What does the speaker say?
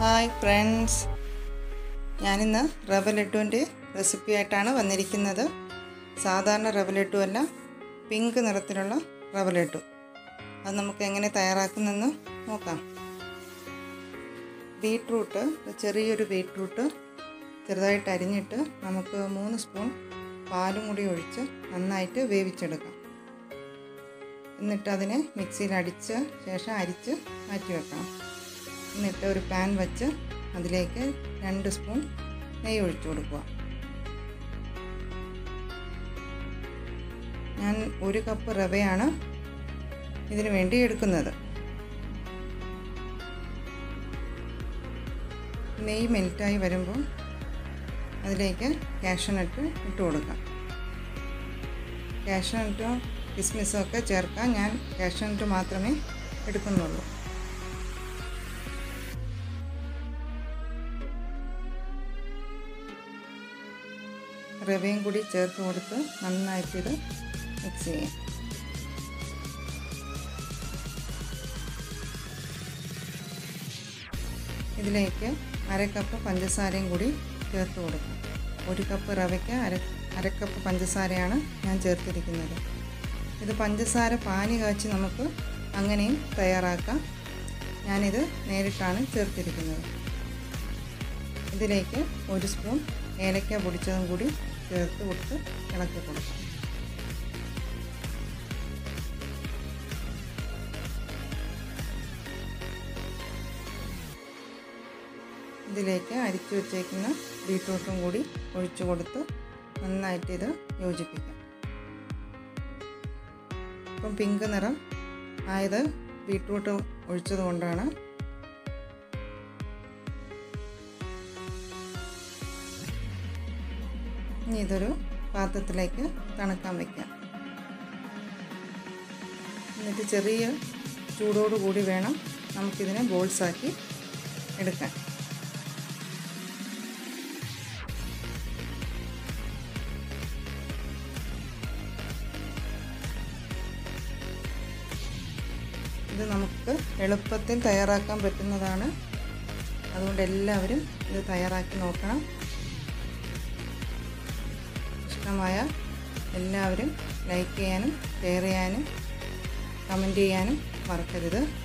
hi friends ഞാനിന്ന് റവ ലഡുവിൻ്റെ recipe ആയിട്ടാണ് വന്നിരിക്കുന്നത് സാധാരണ റവ ലഡു അല്ല പിങ്ക് നിറത്തിലുള്ള റവ ലഡു അത് നമുക്ക് എങ്ങനെ തയ്യാറാക്കുന്നെന്ന് നോക്കാം ബീട്രൂട്ട് ചെറിയൊരു ബീട്രൂട്ട് ചെറുതായിട്ട് അരിഞ്ഞിട്ട് നമുക്ക് മൂന്ന് സ്പൂൺ പാലും കൂടി ഒഴിച്ച് നന്നായിട്ട് വേവിച്ചെടുക്കാം എന്നിട്ട് അതിനെ മിക്സിയിൽ അടിച്ച ശേഷം അരിച്ച് മാറ്റി വെക്കണം എന്നിട്ട് ഒരു പാൻ വെച്ച് അതിലേക്ക് രണ്ട് സ്പൂൺ നെയ്യ് ഒഴിച്ചു കൊടുക്കുക ഞാൻ ഒരു കപ്പ് റവയാണ് ഇതിനു വേണ്ടി എടുക്കുന്നത് നെയ്യ് മെൽറ്റായി വരുമ്പോൾ അതിലേക്ക് കാഷ്യനട്ട് ഇട്ട് കൊടുക്കാം കാഷ്യനട്ടോ കിസ്മിസോ ഒക്കെ ചേർക്കാൻ ഞാൻ കാഷ്യനട്ട് മാത്രമേ എടുക്കുന്നുള്ളൂ റവയും കൂടി ചേർത്ത് കൊടുത്ത് നന്നായിട്ട് ഇത് മിക്സ് ചെയ്യാം ഇതിലേക്ക് അര കപ്പ് പഞ്ചസാരയും കൂടി ചേർത്ത് കൊടുക്കാം ഒരു കപ്പ് റവയ്ക്ക് അര അര കപ്പ് പഞ്ചസാരയാണ് ഞാൻ ചേർത്തിരിക്കുന്നത് ഇത് പഞ്ചസാര പാനി കാച്ചി നമുക്ക് അങ്ങനെയും തയ്യാറാക്കാം ഞാനിത് നേരിട്ടാണ് ചേർത്തിരിക്കുന്നത് ഇതിലേക്ക് ഒരു സ്പൂൺ ഏലക്ക പൊടിച്ചതും കൂടി ചേർത്ത് കൊടുത്ത് ഇളക്കി കൊടുക്കാം ഇതിലേക്ക് അരിച്ചു വച്ചേക്കുന്ന ബീട്രൂട്ടും കൂടി ഒഴിച്ചു കൊടുത്ത് നന്നായിട്ട് ഇത് യോജിപ്പിക്കാം ഇപ്പം പിങ്ക് നിറം ആയത് ബീട്രൂട്ട് ഒഴിച്ചത് കൊണ്ടാണ് ഇനി ഇതൊരു പാത്രത്തിലേക്ക് തണുക്കാൻ വയ്ക്കാം എന്നിട്ട് ചെറിയ ചൂടോട് കൂടി വേണം നമുക്കിതിനെ ബോൾസാക്കി എടുക്കാൻ ഇത് നമുക്ക് എളുപ്പത്തിൽ തയ്യാറാക്കാൻ പറ്റുന്നതാണ് അതുകൊണ്ട് എല്ലാവരും ഇത് തയ്യാറാക്കി നോക്കണം ഇഷ്ടമായ എല്ലാവരും ലൈക്ക് ചെയ്യാനും ഷെയർ ചെയ്യാനും കമൻറ്റ് ചെയ്യാനും മറക്കരുത്